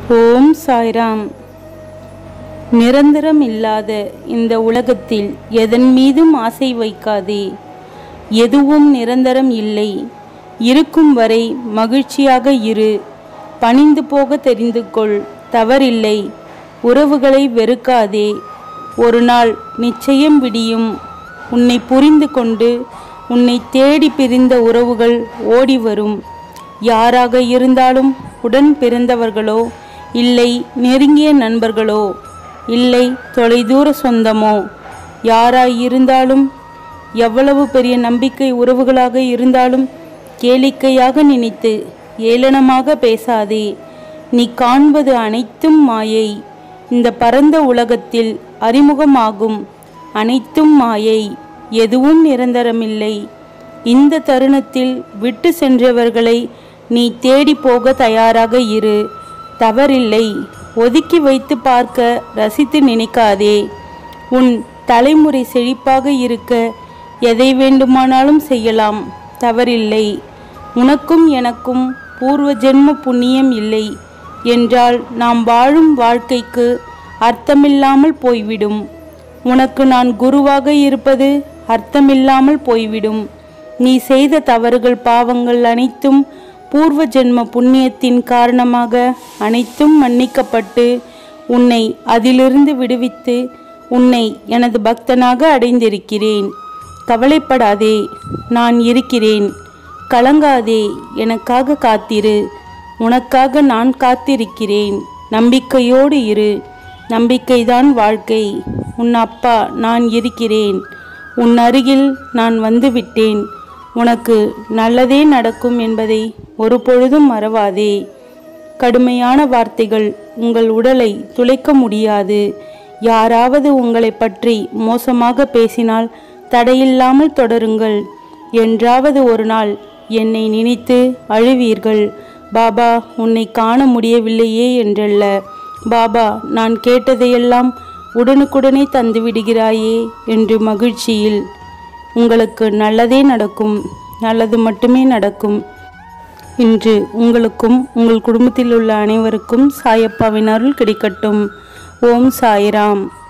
ஓம் சாய்ராம் நிரந்தரம் இல்லாத இந்த உலகத்தில் எதன் மீதும் ஆசை வைக்காதே எதுவும் நிரந்தரம் இல்லை இருக்கும் வரை மகிழ்ச்சியாக இரு பணிந்து போக தெரிந்து கொள் தவறில்லை உறவுகளை வெறுக்காதே ஒரு நாள் நிச்சயம் விடியும் உன்னை புரிந்து கொண்டு உன்னை தேடி பிரிந்த உறவுகள் ஓடி வரும் யாராக இருந்தாலும் உடன் பிறந்தவர்களோ இல்லை நெருங்கிய நண்பர்களோ இல்லை தொலைதூர சொந்தமோ யாராய் இருந்தாலும் எவ்வளவு பெரிய நம்பிக்கை உறவுகளாக இருந்தாலும் கேளிக்கையாக நினைத்து ஏளனமாக பேசாதே நீ காண்பது அனைத்தும் மாயை இந்த பரந்த உலகத்தில் அறிமுகமாகும் அனைத்தும் மாயை எதுவும் நிரந்தரமில்லை இந்த தருணத்தில் விட்டு சென்றவர்களை நீ தேடி போக தயாராக இரு தவறில்லை ஒதுக்கி வைத்து பார்க்க ரசித்து நினைக்காதே உன் தலைமுறை செழிப்பாக இருக்க எதை வேண்டுமானாலும் செய்யலாம் தவறில்லை உனக்கும் எனக்கும் பூர்வ ஜென்ம புண்ணியம் இல்லை என்றால் நாம் வாழும் வாழ்க்கைக்கு அர்த்தமில்லாமல் போய்விடும் உனக்கு நான் குருவாக இருப்பது அர்த்தமில்லாமல் போய்விடும் நீ செய்த தவறுகள் பாவங்கள் அனைத்தும் பூர்வ ஜென்ம புண்ணியத்தின் காரணமாக அனைத்தும் மன்னிக்கப்பட்டு உன்னை அதிலிருந்து விடுவித்து உன்னை எனது பக்தனாக அடைந்திருக்கிறேன் கவலைப்படாதே நான் இருக்கிறேன் கலங்காதே எனக்காக காத்திரு உனக்காக நான் காத்திருக்கிறேன் நம்பிக்கையோடு இரு நம்பிக்கைதான் வாழ்க்கை உன் அப்பா நான் இருக்கிறேன் உன் அருகில் நான் வந்துவிட்டேன் உனக்கு நல்லதே நடக்கும் என்பதை ஒரு பொழுதும் மறவாதே கடுமையான வார்த்தைகள் உங்கள் உடலை துளைக்க முடியாது யாராவது உங்களை பற்றி மோசமாக பேசினால் தடையில்லாமல் தொடருங்கள் என்றாவது ஒரு நாள் என்னை நினைத்து அழுவீர்கள் பாபா உன்னை காண முடியவில்லையே என்றல்ல பாபா நான் கேட்டதையெல்லாம் உடனுக்குடனே தந்து விடுகிறாயே என்று மகிழ்ச்சியில் உங்களுக்கு நல்லதே நடக்கும் நல்லது மட்டுமே நடக்கும் இன்று உங்களுக்கும் உங்கள் குடும்பத்தில் உள்ள அனைவருக்கும் சாயப்பாவின் அருள் கிடைக்கட்டும் ஓம் சாய்ராம்